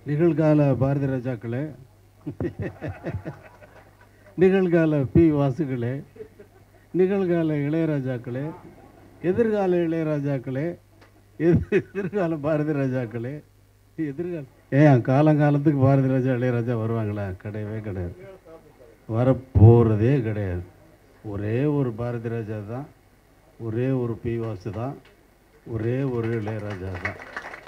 நிகழ்கால பாரதி ராஜாக்களே நிகழ்கால பி வாசுகளே நிகழ்கால இளையராஜாக்களே எதிர்கால இளையராஜாக்களே எதிர் எதிர்கால பாரதி ராஜாக்களே எதிர்கால ஏன் காலங்காலத்துக்கு பாரதி ராஜா இளையராஜா வருவாங்களா கிடையவே கிடையாது வரப்போகிறதே கிடையாது ஒரே ஒரு பாரதி ராஜா தான் ஒரே ஒரு பி வாசு தான் ஒரே ஒரு இளையராஜா தான்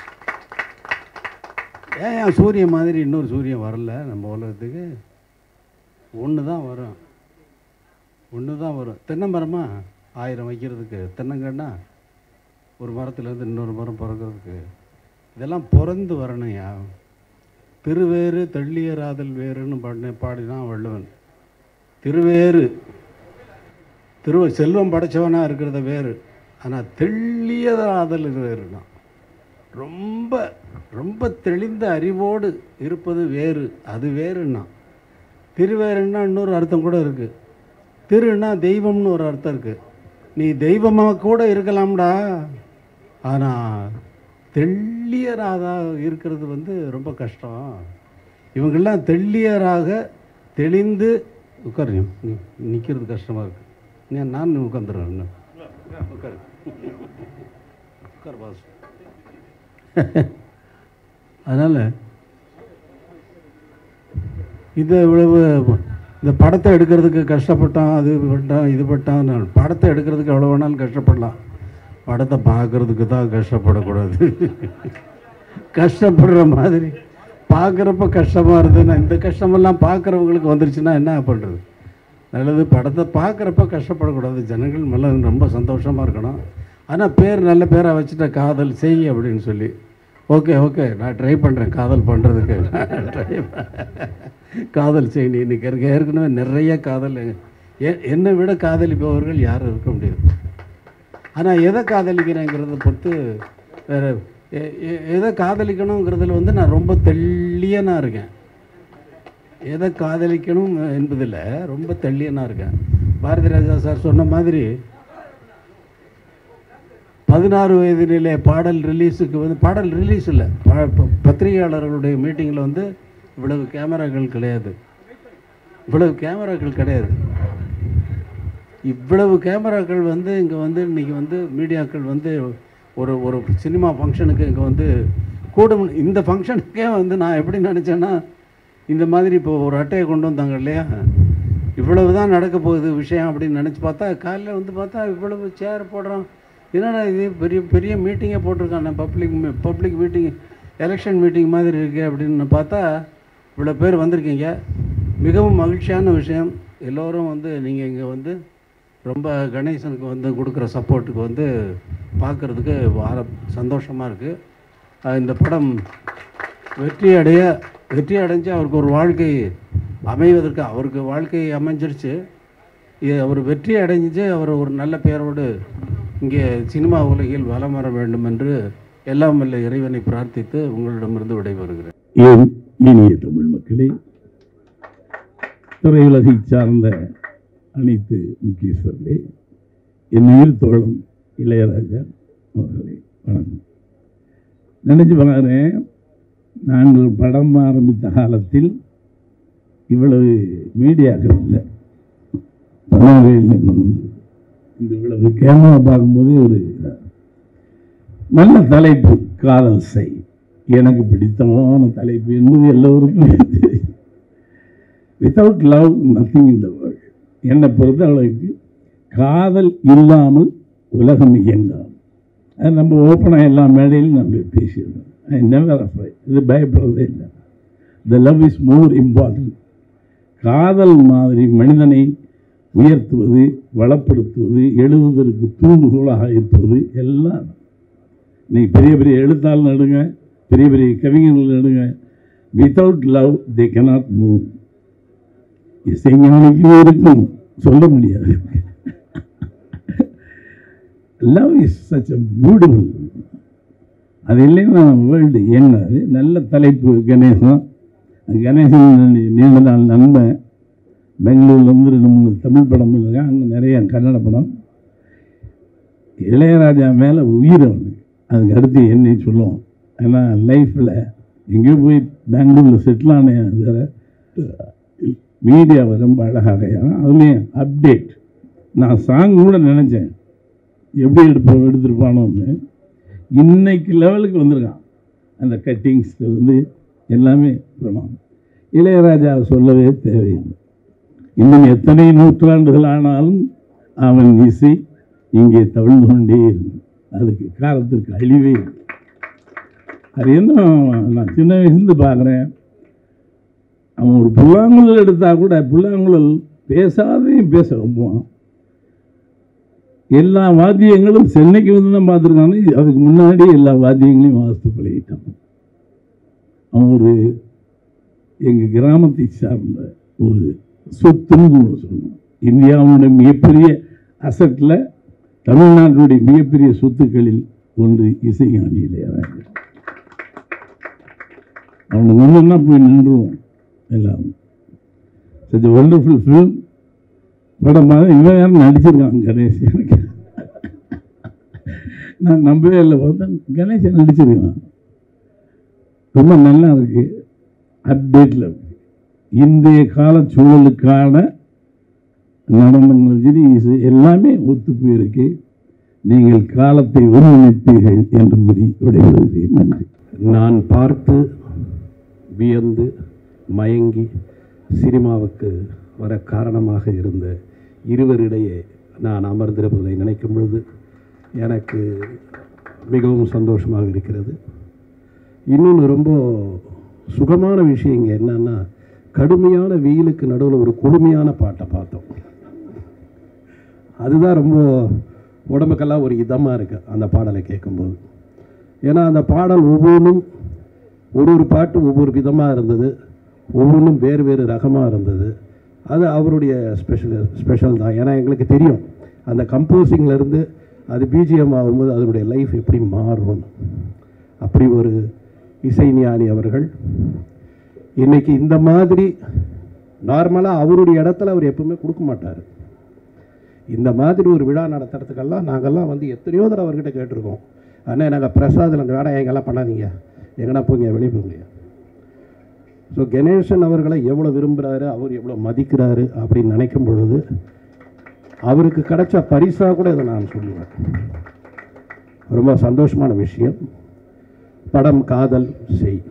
ஏன் ஏன் சூரியன் மாதிரி இன்னொரு சூரியன் வரல நம்ம உலகத்துக்கு ஒன்று தான் வரும் ஒன்று தான் வரும் தென்னை மரமா ஆயிரம் வைக்கிறதுக்கு தென்னங்கன்னா ஒரு மரத்துலேருந்து இன்னொரு மரம் பிறக்கிறதுக்கு இதெல்லாம் பிறந்து வரணும்யா திருவேறு தள்ளியராதல் வேறுன்னு பாடின பாடினான் வள்ளுவன் திருவேறு திரு செல்வம் படைச்சவனாக இருக்கிறத வேறு ஆனால் தெள்ளியதாதல் வேறுனா ரொம்ப ரொம்ப தெளிந்த அறிவோடு இருப்பது வேறு அது வேறுன்னா திருவேறுன்னா இன்னொரு அர்த்தம் கூட இருக்குது திருன்னா தெய்வம்னு ஒரு அர்த்தம் இருக்குது நீ தெய்வமாக கூட இருக்கலாம்டா ஆனால் தெள்ளியராக இருக்கிறது வந்து ரொம்ப கஷ்டம் இவங்கெல்லாம் தெள்ளியராக தெளிந்து உட்காருங்க நிற்கிறது கஷ்டமாக இருக்குது நான் நான் உட்காந்துறேன் இன்னும் உட்காரு உட்கார் பாஸ் அதனால் இதை இவ்வளவு இந்த படத்தை எடுக்கிறதுக்கு கஷ்டப்பட்டான் அது பட்டான் இது பட்டான் நான் படத்தை எடுக்கிறதுக்கு எவ்வளோ வேணாலும் கஷ்டப்படலாம் படத்தை பார்க்கறதுக்கு தான் கஷ்டப்படக்கூடாது கஷ்டப்படுற மாதிரி பார்க்குறப்ப கஷ்டமாக இருந்ததுன்னா இந்த கஷ்டமெல்லாம் பார்க்குறவங்களுக்கு வந்துருச்சுன்னா என்ன பண்ணுறது நல்லது படத்தை பார்க்குறப்ப கஷ்டப்படக்கூடாது ஜனங்கள் மேலே ரொம்ப சந்தோஷமாக இருக்கணும் ஆனால் பேர் நல்ல பேராக வச்சுட்ட காதல் செய் அப்படின்னு சொல்லி ஓகே ஓகே நான் ட்ரை பண்ணுறேன் காதல் பண்ணுறதுக்கு ட்ரை காதல் செய் நீ இன்னைக்கு இருக்க ஏற்கனவே நிறைய காதல் எ- என்னை விட காதலிப்பவர்கள் யாரும் இருக்க முடியாது ஆனால் எதை காதலிக்கிறேங்கிறத பொறுத்து வேறு எதை காதலிக்கணுங்கிறதுல வந்து நான் ரொம்ப தெள்ளியனாக இருக்கேன் எதை காதலிக்கணும் என்பதில் ரொம்ப தெள்ளியனாக இருக்கேன் பாரதி ராஜா சார் சொன்ன மாதிரி பதினாறு வயதிலே பாடல் ரிலீஸுக்கு வந்து பாடல் ரிலீஸ் இல்லை ப- ப- பத்திரிகையாளர்களுடைய மீட்டிங்கில் வந்து இவ்வளவு கேமராக்கள் கிடையாது இவ்வளவு கேமராக்கள் கிடையாது இவ்வளவு கேமராக்கள் வந்து இங்கே வந்து இன்றைக்கி வந்து மீடியாக்கள் வந்து ஒரு ஒரு சினிமா ஃபங்க்ஷனுக்கு இங்கே வந்து கூடும் இந்த ஃபங்க்ஷனுக்கே வந்து நான் எப்படி நினச்சேன்னா இந்த மாதிரி இப்போ ஒரு அட்டையை கொண்டு வந்தாங்க இல்லையா இவ்வளவு தான் நடக்க போகுது விஷயம் அப்படின்னு நினச்சி பார்த்தா காலையில் வந்து பார்த்தா இவ்வளவு சேர் போடுறோம் என்னடா இது பெரிய பெரிய மீட்டிங்கே போட்டிருக்காங்க public public meeting election meeting மாதிரி இருக்கு அப்படின்னு பார்த்தா இவ்வளோ பேர் வந்திருக்கீங்க மிகவும் மகிழ்ச்சியான விஷயம் எல்லோரும் வந்து நீங்கள் இங்கே வந்து ரொம்ப கணேசனுக்கு வந்து கொடுக்குற சப்போர்ட்டுக்கு வந்து பார்க்குறதுக்கு வார சந்தோஷமாக இருக்குது இந்த படம் வெற்றி அடைய வெற்றி அடைஞ்சு அவருக்கு ஒரு வாழ்க்கை அமைவதற்கு அவருக்கு வாழ்க்கை அமைஞ்சிருச்சு இது அவர் வெற்றி அடைஞ்சு அவர் ஒரு நல்ல பெயரோடு இங்கே சினிமா உலகில் வலம் வர வேண்டும் என்று எல்லாம் வல்ல இறைவனை பிரார்த்தித்து உங்களிடமிருந்து விடைபெறுகிறேன் என் இனிய தமிழ் மக்களே திரையுலகை சார்ந்த அனைத்து முக்கியஸ்தர்களே என் உயிர் தோழம் இளையராஜா அவர்களே வணக்கம் நினைச்சு பாருறேன் நாங்கள் படம் ஆரம்பித்த காலத்தில் இவ்வளவு மீடியாக்கள் இல்லை பதினாறு இந்த இவ்வளவு கேமரா பார்க்கும்போதே ஒரு இதா. நல்ல தலைப்பு காதல் செய் எனக்கு பிடித்தமான தலைப்பு என்பது எல்லோருக்கும் தெரியும் வித்தவுட் லவ் நத்திங் இந்த வேர்ல்ட் என்னை பொறுத்த அளவுக்கு காதல் இல்லாமல் உலகம் இயங்காது அது நம்ம ஓப்பனாக எல்லா மேடையிலும் நம்ம பேசியிருக்கோம் ஐ நெவர் அஃப்ரைட் இது பயப்படுறதே இல்லை the love is more important காதல் மாதிரி மனிதனை உயர்த்துவது வளப்படுத்துவது எழுதுவதற்கு தூண்டுகோலாக இருப்பது எல்லாம் இன்னைக்கு பெரிய பெரிய எழுத்தாளர் எடுங்க பெரிய பெரிய கவிஞர்கள் எடுங்க without love they cannot move இசைஞானிக்கும் இருக்கும் சொல்ல முடியாது love is such a beautiful அது இல்லைன்னா வேர்ல்டு இயங்காது நல்ல தலைப்பு கணேசன் கணேசன் நீண்ட நாள் நண்பன் பெங்களூர்லேருந்து ரெண்டு மூணு தமிழ் படம் இருக்கேன் அங்கே நிறைய கன்னட படம் இளையராஜா மேலே உயிர் அவனுக்கு அதுக்கு அடுத்து என்னை சொல்லுவோம் ஏன்னா லைஃப்பில் எங்கேயோ போய் பெங்களூரில் செட்டில் ஆன மீடியாவை ரொம்ப அழகாக ஏன்னா அதுலேயும் அப்டேட் நான் சாங் கூட நினச்சேன் எப்படி எடுப்போம் எடுத்திருப்பானோன்னு இன்னைக்கு லெவலுக்கு வந்திருக்கான் அந்த கட்டிங்ஸ்ல இருந்து எல்லாமே பிரமாதம் இளையராஜா சொல்லவே தேவையில்லை இன்னும் எத்தனை நூற்றாண்டுகள் ஆனாலும் அவன் இசை இங்கே தவிழ்ந்து கொண்டே இருக்கும் அதுக்கு காலத்திற்கு அழிவே இல்லை அது என்ன நான் சின்ன வயசுலேருந்து பார்க்குறேன் அவன் ஒரு புல்லாங்குழல் எடுத்தால் கூட புல்லாங்குழல் பேசாதையும் பேச வைப்பான் எல்லா வாத்தியங்களும் சென்னைக்கு வந்து தான் பார்த்துருக்காங்க அதுக்கு முன்னாடி எல்லா வாத்தியங்களையும் வாசித்து பழகிட்டான் அவன் ஒரு எங்கள் கிராமத்தை சார்ந்த ஒரு சொத்துன்னு சொல்லணும் இந்தியாவுடைய மிகப்பெரிய அசட்டில் தமிழ்நாட்டுடைய மிகப்பெரிய சொத்துக்களில் ஒன்று இசைஞானி இளையராஜா அவனுக்கு ஒன்றுன்னா போய் நின்றுவோம் எல்லாம் சச் ஒண்டர்ஃபுல் ஃபிலிம் படமாக இவன் யாரும் நடிச்சிருக்கான் கணேஷ் எனக்கு நான் நம்பவே இல்லை பார்த்தேன் கணேசன் நடிச்சிருக்கான் ரொம்ப நல்லா இருக்கு அப்டேட்டில் இருக்கு இன்றைய கால சூழலுக்கான நடனங்கள் சரி இசை எல்லாமே ஒத்து போயிருக்கு நீங்கள் காலத்தை ஒருங்கிணைப்பீர்கள் என்று கூறி விடைபெறுகிறேன் நன்றி நான் பார்த்து வியந்து மயங்கி சினிமாவுக்கு வர காரணமாக இருந்த இருவரிடையே நான் அமர்ந்திருப்பதை நினைக்கும் பொழுது எனக்கு மிகவும் சந்தோஷமாக இருக்கிறது இன்னொன்று ரொம்ப சுகமான விஷயம் இங்கே என்னன்னா கடுமையான வெயிலுக்கு நடுவில் ஒரு கொடுமையான பாட்டை பார்த்தோம் அதுதான் ரொம்ப உடம்புக்கெல்லாம் ஒரு இதமாக இருக்குது அந்த பாடலை கேட்கும்போது ஏன்னா அந்த பாடல் ஒவ்வொன்றும் ஒரு ஒரு பாட்டு ஒவ்வொரு விதமாக இருந்தது ஒவ்வொன்றும் வேறு வேறு ரகமாக இருந்தது அது அவருடைய ஸ்பெஷல் ஸ்பெஷல் தான் ஏன்னா எங்களுக்கு தெரியும் அந்த composing-ல இருந்து அது பிஜிஎம் ஆகும்போது அதனுடைய லைஃப் எப்படி மாறும் அப்படி ஒரு இசைஞானி அவர்கள் இன்னைக்கு இந்த மாதிரி நார்மலாக அவருடைய இடத்துல அவர் எப்பவுமே கொடுக்க மாட்டார் இந்த மாதிரி ஒரு விழா நடத்துறதுக்கெல்லாம் நாங்கள்லாம் வந்து எத்தனையோ தடவை அவர்கிட்ட கேட்டிருக்கோம் அண்ணே நாங்கள் பிரசாதில் அந்த வேலை எங்கெல்லாம் பண்ணாதீங்க எங்கன்னா போங்க வெளியே போங்க ஸோ கணேசன் அவர்களை எவ்வளோ விரும்புகிறாரு அவர் எவ்வளோ மதிக்கிறாரு அப்படின்னு நினைக்கும் பொழுது அவருக்கு கிடைச்ச பரிசாக கூட இதை நான் சொல்லுவேன் ரொம்ப சந்தோஷமான விஷயம் படம் காதல் செய்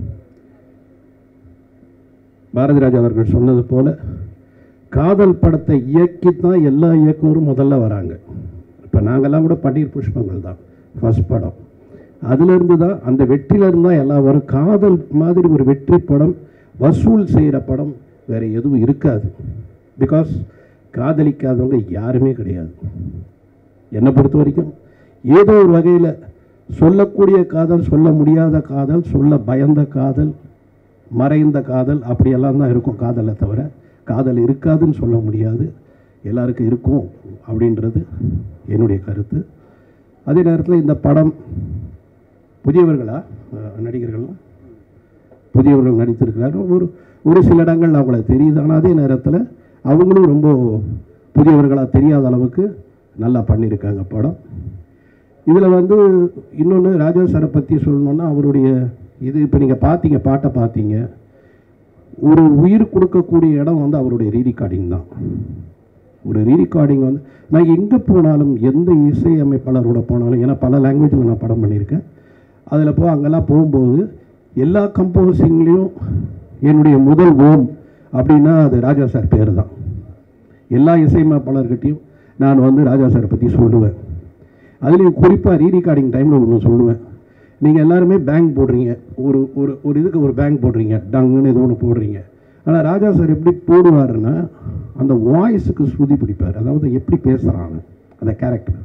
பாரதி ராஜா அவர்கள் சொன்னது போல காதல் படத்தை இயக்கித்தான் எல்லா இயக்குனரும் முதல்ல வராங்க இப்போ நாங்கள்லாம் கூட பன்னீர் புஷ்பங்கள் தான் ஃபர்ஸ்ட் படம் அதிலிருந்து தான் அந்த வெற்றியிலிருந்து தான் எல்லாம் வரும் காதல் மாதிரி ஒரு வெற்றி படம் வசூல் செய்கிற படம் வேறு எதுவும் இருக்காது பிகாஸ் காதலிக்காதவங்க யாருமே கிடையாது என்னை பொறுத்த வரைக்கும் ஏதோ ஒரு வகையில் சொல்லக்கூடிய காதல் சொல்ல முடியாத காதல் சொல்ல பயந்த காதல் மறைந்த காதல் அப்படியெல்லாம் தான் இருக்கும் காதலை தவிர காதல் இருக்காதுன்னு சொல்ல முடியாது எல்லாருக்கும் இருக்கும் அப்படின்றது என்னுடைய கருத்து அதே நேரத்தில் இந்த படம் புதியவர்களா அஹ், நடிகர்களா புதியவர்கள் நடித்திருக்கிறார்கள் ஒரு ஒரு சில இடங்கள் அவங்கள தெரியுது ஆனால் அதே நேரத்தில் அவங்களும் ரொம்ப புதியவர்களாக தெரியாத அளவுக்கு நல்லா பண்ணியிருக்காங்க படம் இதில் வந்து இன்னொன்று ராஜா சாரை பற்றி சொல்லணுன்னா அவருடைய இது இப்போ நீங்கள் பார்த்தீங்க பாட்டை பார்த்தீங்க ஒரு உயிர் கொடுக்கக்கூடிய இடம் வந்து அவருடைய ரீரிகார்டிங் தான் ஒரு ரீரிகார்டிங் வந்து நான் எங்கே போனாலும் எந்த இசை அமைப்பாளரோட போனாலும் ஏன்னா பல லாங்குவேஜில் நான் படம் பண்ணியிருக்கேன் அதில் போ அங்கெல்லாம் போகும்போது எல்லா கம்போசிங்லேயும் என்னுடைய முதல் ஓம் அப்படின்னா அது ராஜா சார் பேர் தான் எல்லா இசையமைப்பாளர்கிட்டையும் நான் வந்து ராஜா சாரை பற்றி சொல்லுவேன் அதுலேயும் குறிப்பாக ரீரிகார்டிங் டைமில் ஒன்று சொல்லுவேன் நீங்கள் எல்லாருமே பேங்க் போடுறீங்க ஒரு ஒரு ஒரு இதுக்கு ஒரு பேங்க் போடுறீங்க டங்குன்னு ஏதோ ஒன்று போடுறீங்க ஆனால் ராஜா சார் எப்படி போடுவாருன்னா அந்த வாய்ஸுக்கு ஸ்ருதி பிடிப்பார் அதாவது எப்படி பேசுகிறாங்க அந்த கேரக்டர்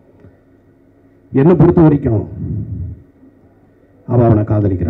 என்னை பொறுத்த வரைக்கும் அவள் அவனை காதலிக்கிறா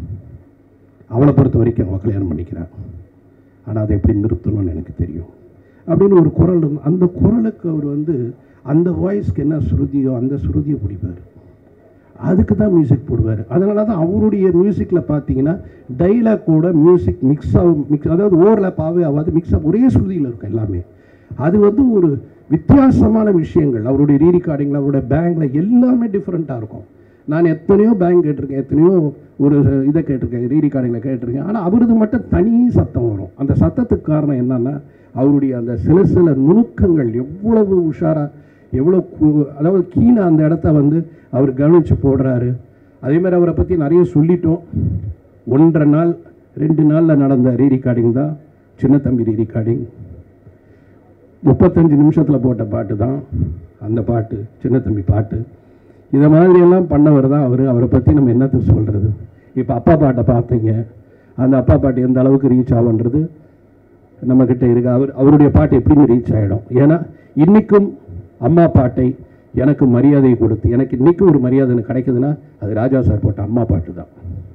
அவளை பொறுத்த வரைக்கும் அவள் கல்யாணம் பண்ணிக்கிறா ஆனால் அதை எப்படி நிறுத்தணும்னு எனக்கு தெரியும் அப்படின்னு ஒரு குரல் இருந்து அந்த குரலுக்கு அவர் வந்து அந்த வாய்ஸ்க்கு என்ன ஸ்ருதியோ அந்த ஸ்ருதியை பிடிப்பார் அதுக்கு தான் மியூசிக் போடுவார் அதனால தான் அவருடைய மியூசிக்கில் பார்த்தீங்கன்னா டைலாக்கோட மியூசிக் மிக்ஸ் ஆகும் மிக்ஸ் அதாவது ஓவர்லேப் ஆகவே ஆகாது மிக்ஸ் ஆகும் ஒரே ஸ்ருதியில் இருக்கும் எல்லாமே அது வந்து ஒரு வித்தியாசமான விஷயங்கள் அவருடைய ரீரிகார்டிங்கில் அவருடைய பேங்கில் எல்லாமே டிஃப்ரெண்ட்டாக இருக்கும் நான் எத்தனையோ பேங்க் கேட்டிருக்கேன் எத்தனையோ ஒரு இதை கேட்டிருக்கேன் ரீ ரெக்கார்டிங்கில் கேட்டிருக்கேன் ஆனால் அவரது மட்டும் தனி சத்தம் வரும் அந்த சத்தத்துக்கு காரணம் என்னன்னா அவருடைய அந்த சில சில நுணுக்கங்கள் எவ்வளவு உஷாரா எவ்வளோ கு- அதாவது கீழே அந்த இடத்த வந்து அவர் கவனித்து போடுறாரு அதே மாதிரி அவரை பற்றி நிறைய சொல்லிட்டோம் ஒன்றரை நாள் ரெண்டு நாளில் நடந்த ரீ ரெக்கார்டிங் தான் சின்ன தம்பி ரீ ரெக்கார்டிங் முப்பத்தஞ்சு நிமிஷத்தில் போட்ட பாட்டு தான் அந்த பாட்டு சின்ன தம்பி பாட்டு இதை மாதிரியெல்லாம் பண்ணவர் தான் அவர் அவரை பற்றி நம்ம என்னத்தை சொல்கிறது இப்போ அப்பா பாட்டை பார்த்தீங்க அந்த அப்பா பாட்டு எந்த அளவுக்கு ரீச் ஆகுன்றது நம்மக்கிட்ட இருக்கு அவர் அவருடைய பாட்டு எப்படின்னு ரீச் ஆகிடும் ஏன்னா இன்றைக்கும் அம்மா பாட்டை எனக்கு மரியாதை கொடுத்து எனக்கு இன்றைக்கும் ஒரு மரியாதை எனக்கு கிடைக்குதுன்னா அது ராஜா சார் போட்ட அம்மா பாட்டு தான்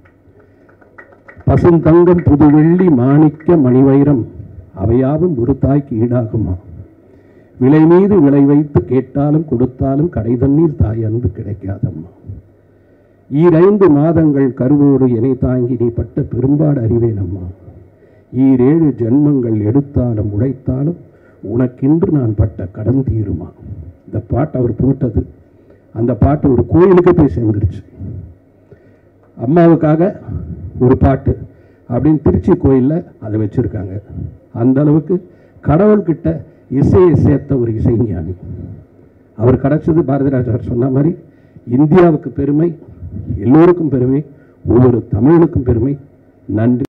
பசுந்தங்கம் புது வெள்ளி மாணிக்க மணிவைரம் அவையாவும் ஒரு தாய்க்கு ஈடாகுமா விலை மீது விலை வைத்து கேட்டாலும் கொடுத்தாலும் கடை தண்ணீர் தாய் அன்பு கிடைக்காதம்மா ஈரைந்து மாதங்கள் கருவோடு இணை தாங்கி நீ பட்ட பெரும்பாடு அறிவேனம்மா ஈரேழு ஜென்மங்கள் எடுத்தாலும் உழைத்தாலும் உனக்கென்று நான் பட்ட கடன் தீருமா இந்த பாட்டு அவர் போட்டது அந்த பாட்டு ஒரு கோயிலுக்கு போய் சேர்ந்துருச்சு அம்மாவுக்காக ஒரு பாட்டு அப்படின்னு திருச்சி கோயிலில் அதை வச்சுருக்காங்க அந்த அளவுக்கு கடவுள்கிட்ட இசையை சேர்த்த ஒரு இசைஞானி அவர் கிடச்சது பாரதிராஜார் சொன்ன மாதிரி இந்தியாவுக்கு பெருமை எல்லோருக்கும் பெருமை ஒவ்வொரு தமிழனுக்கும் பெருமை நன்றி